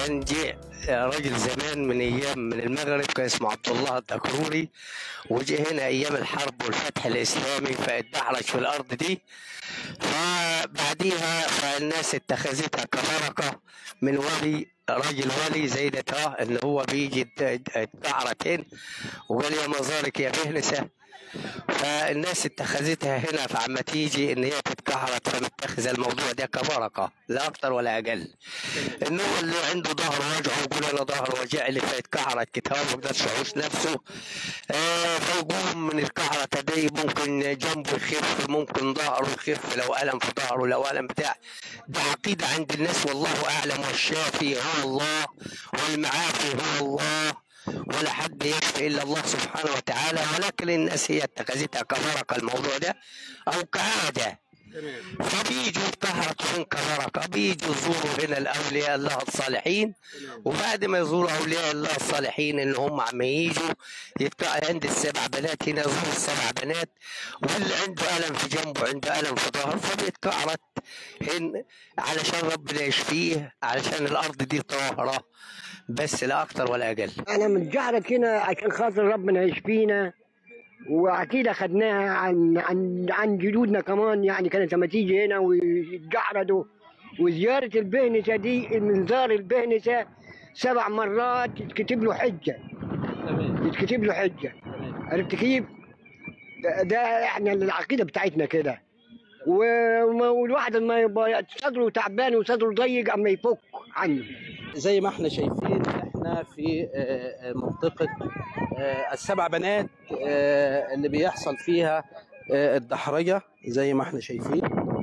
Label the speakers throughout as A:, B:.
A: كان جه راجل زمان من ايام من المغرب كان اسمه عبد الله الدكروري وجه هنا ايام الحرب والفتح الاسلامي فاتدحرج في الارض دي فبعديها فالناس اتخذتها كبركه من ولي راجل ولي زي ده اه ان هو بيجي اتدحرج هنا وقال يا مزارك يا بهنسه فالناس اتخذتها هنا فعما تيجي ان هي تتكهرت فمتخذ الموضوع ده كبركه لا اكتر ولا اقل ان هو اللي عنده ظهر وجعه يقول انا ظهر وجع لي فيتكهرت كتاب ما يقدرش يحوش نفسه آه فيقوم من الكهرة دي ممكن جنبه يخف ممكن ظهره يخف لو الم في ظهره لو الم بتاع ده عقيده عند الناس والله اعلم والشافي هو الله والمعافي هو الله ولا حد يشفي الا الله سبحانه وتعالى ولكن الناس هي اتخذتها كبركه الموضوع ده او كعاده فبيجوا يتكهرطوا كبركه بيجوا يزوروا هنا الاولياء الله الصالحين وبعد ما يزوروا اولياء الله الصالحين ان هم عم يجوا يتك- عند السبع بنات هنا يزوروا السبع بنات واللي عنده الم في جنبه عنده الم في ظهره فبيتكهرط هن علشان ربنا يشفيه علشان الارض دي طاهره بس لا اكتر ولا اقل
B: انا متجعرك هنا عشان خاطر ربنا يشفينا واكيد اخذناها عن عن عن جدودنا كمان يعني كانت لما تيجي هنا ويتجعردوا وزياره البهنسه دي منظار البهنسه سبع مرات يتكتب له حجه يتكتب له حجه عرفت كيف؟ ده, ده احنا العقيده بتاعتنا كده وما- والواحد لما يبقى صدره تعبان وصدره ضيق اما يفك عنه
C: زي ما احنا شايفين احنا في آه، آه، منطقة آه، السبع بنات آه، اللي بيحصل فيها آه، الدحرجة زي ما احنا شايفين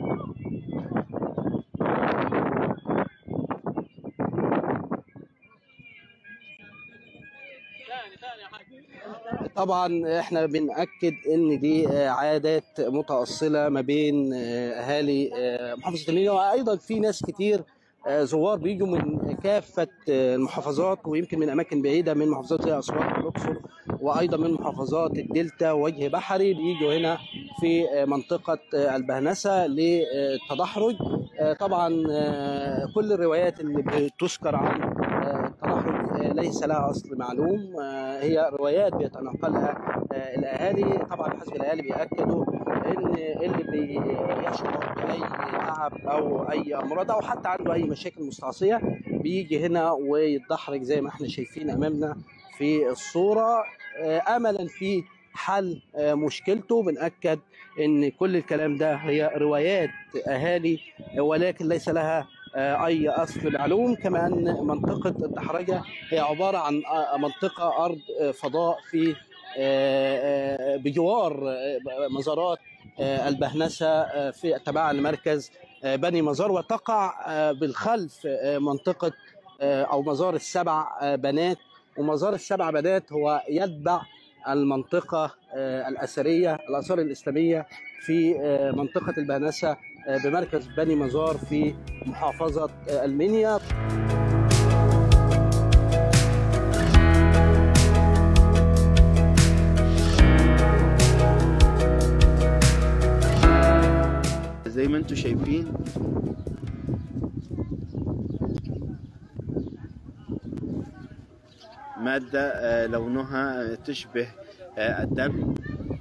C: طبعا احنا بنأكد ان دي آه، عادات متأصلة ما بين آه، اهالي آه، محافظة المنيا وايضا في ناس كتير آه، زوار بيجوا من كافة آه، المحافظات ويمكن من أماكن بعيدة من محافظات زي أسوان والأقصر وأيضا من محافظات الدلتا ووجه بحري بيجوا هنا في آه، منطقة آه، البهنسة للتدحرج آه، طبعا آه، كل الروايات اللي بتذكر عن آه، التدحرج آه، ليس لها أصل معلوم آه، هي روايات بيتناقلها آه، الأهالي طبعا حسب الأهالي بيأكدوا ان اللي بيشعر باي تعب او اي امراض او حتى عنده اي مشاكل مستعصيه بيجي هنا ويتدحرج زي ما احنا شايفين امامنا في الصوره آه، املا في حل آه، مشكلته بنأكد ان كل الكلام ده هي روايات اهالي آه، ولكن ليس لها آه، اي اصل معلوم كما ان منطقه الدحرجه هي عباره عن آه، منطقه ارض آه، فضاء في آه، آه، بجوار آه، مزارات آه، البهنسه آه، في تبع لمركز آه، بني مزار وتقع آه، بالخلف آه، منطقه آه، او مزار السبع آه، بنات ومزار السبع بنات هو يتبع المنطقه آه، الاثريه الاثار الاسلاميه في آه، منطقه البهنسه آه، بمركز بني مزار في محافظه آه، المنيا
D: زي ما انتم شايفين مادة آه، لونها تشبه آه، الدم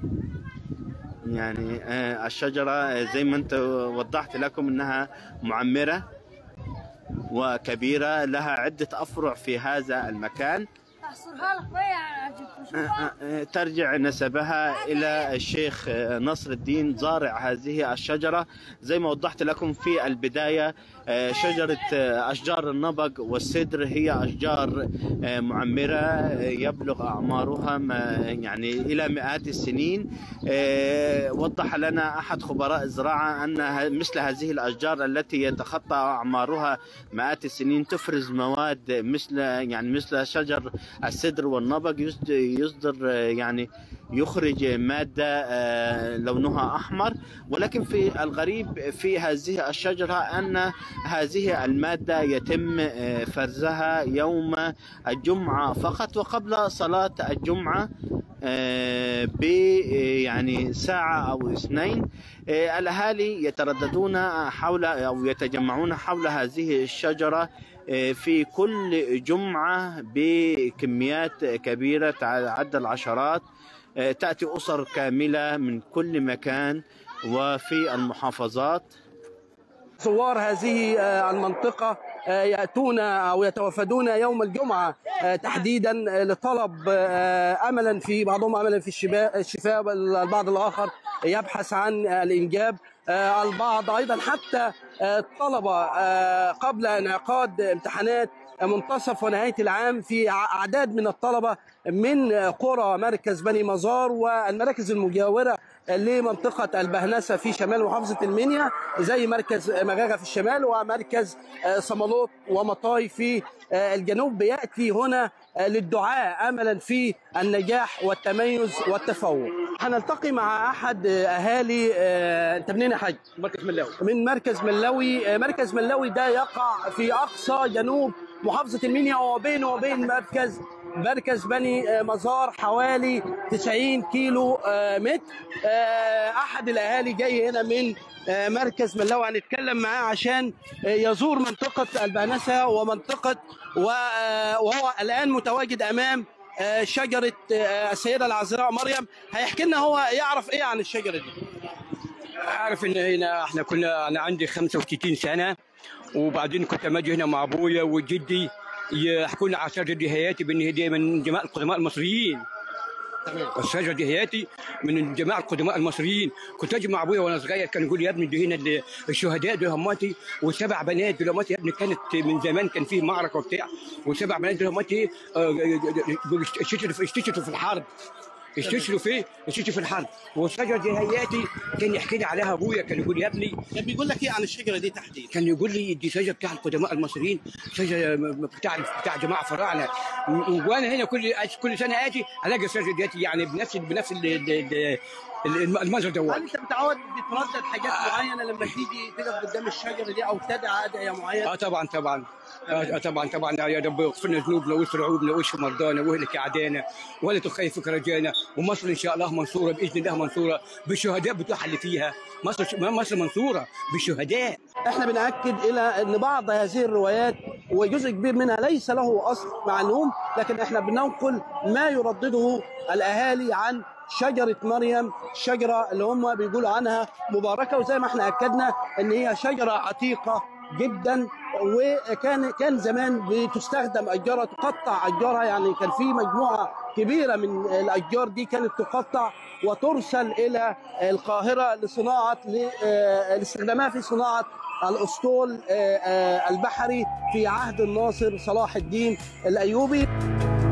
D: يعني آه، الشجرة آه، زي ما انت وضحت لكم انها معمرة وكبيرة لها عدة أفرع في هذا المكان
E: احصرها لك بقى عشان تشوفها
D: ترجع نسبها إلى الشيخ نصر الدين زارع هذه الشجرة زي ما وضحت لكم في البداية آه، شجرة آه، أشجار النبق والسدر هي أشجار آه، معمرة آه، يبلغ أعمارها ما يعني إلى مئات السنين آه، وضح لنا أحد خبراء الزراعة أن ه- مثل هذه الأشجار التي يتخطى أعمارها مئات السنين تفرز مواد مثل يعني مثل شجر السدر والنبق يصد- يصدر آه، يعني يخرج مادة آه، لونها أحمر ولكن في الغريب في هذه الشجرة أن هذه المادة يتم آه، فرزها يوم الجمعة فقط وقبل صلاة الجمعة آه، ب آه، يعني ساعة أو اثنين آه، الأهالي يترددون حول أو يتجمعون حول هذه الشجرة آه، في كل جمعة بكميات كبيرة تعدى العشرات آه، تأتي أسر كاملة من كل مكان وفي المحافظات
C: زوار هذه آه، المنطقة آه، يأتون أو يتوافدون يوم الجمعة آه، تحديدا آه، لطلب آه، أملا في بعضهم أملا في الشفاء الشفاء البعض الآخر يبحث عن الإنجاب آه، البعض أيضا حتى آه، الطلبة آه، قبل انعقاد امتحانات منتصف ونهاية العام في ع- أعداد من الطلبة من قرى مركز بني مزار والمراكز المجاورة لمنطقة البهنسة في شمال محافظة المنيا زي مركز مغاغة في الشمال ومركز آه، صمالوط ومطاي في آه، الجنوب بيأتي هنا آه، للدعاء أملا في النجاح والتميز والتفوق هنلتقي مع أحد آه، أهالي آه، أنت منين يا حاج؟
F: مركز ملاوي
C: من مركز ملاوي آه، مركز ملاوي ده يقع في اقصى جنوب محافظه المنيا وبينه وبين مركز مركز بني آه، مزار حوالي 90 كيلو آه، متر آه، احد الاهالي جاي هنا من آه، مركز ملاوي هنتكلم معاه عشان آه، يزور منطقه البهنسه ومنطقه و- آه، وهو الان متواجد امام آه، شجره آه، السيده العذراء مريم هيحكي لنا هو يعرف ايه عن الشجره دي
F: عارف ان هنا احنا كنا انا عندي 65 سنه وبعدين كنت اجي هنا مع ابويا وجدي يحكوا لنا على الشجره دي هياتي بان هي دي من جماعه القدماء المصريين الشجره دي هياتي من جماعه القدماء المصريين كنت اجي مع ابويا وانا صغير كان يقول لي يا ابني دي هنا اللي- الشهداء دول هماتي وسبع بنات دول هماتي يا ابني كانت من زمان كان فيه معركه وبتاع وسبع بنات دول هماتي آه، يقول استشهدوا استشهدوا في الحرب استشهدوا في استشهدوا في الحرب والشجره دي هياتي كان يحكي لي عليها ابويا كان يقول لي يا ابني
C: كان بيقول لك ايه عن الشجره دي تحديدا
F: كان يقول لي دي شجره بتاع القدماء المصريين شجره بتاع بتاع جماعه فراعنه وانا هنا كل كل سنه اجي الاقي الشجره دي يعني بنفس بنفس ال- ال- ال- ال- المنظر
C: هل
F: دوت
C: انت متعود بتردد حاجات معينه لما تيجي تقف قدام الشجره دي او تدعى ادعيه معينه
F: اه طبعا طبعا آه طبعا طبعا يا رب اغفر لنا ذنوبنا واستر عيوبنا واشف مرضانا واهلك اعدائنا ولا تخيفك رجانا ومصر ان شاء الله منصوره باذن الله منصوره بالشهداء بتوعها اللي فيها مصر مصر منصوره بالشهداء
C: احنا بناكد الى ان بعض هذه الروايات وجزء كبير منها ليس له اصل معلوم لكن احنا بننقل ما يردده الاهالي عن شجره مريم الشجره اللي هم بيقولوا عنها مباركه وزي ما احنا اكدنا ان هي شجره عتيقه جدا وكان كان زمان بتستخدم اشجارها تقطع اشجارها يعني كان في مجموعه كبيره من الاشجار دي كانت تقطع وترسل الى القاهره لصناعه ل- لاستخدامها في صناعه الاسطول آه، آه، البحري في عهد الناصر صلاح الدين الايوبي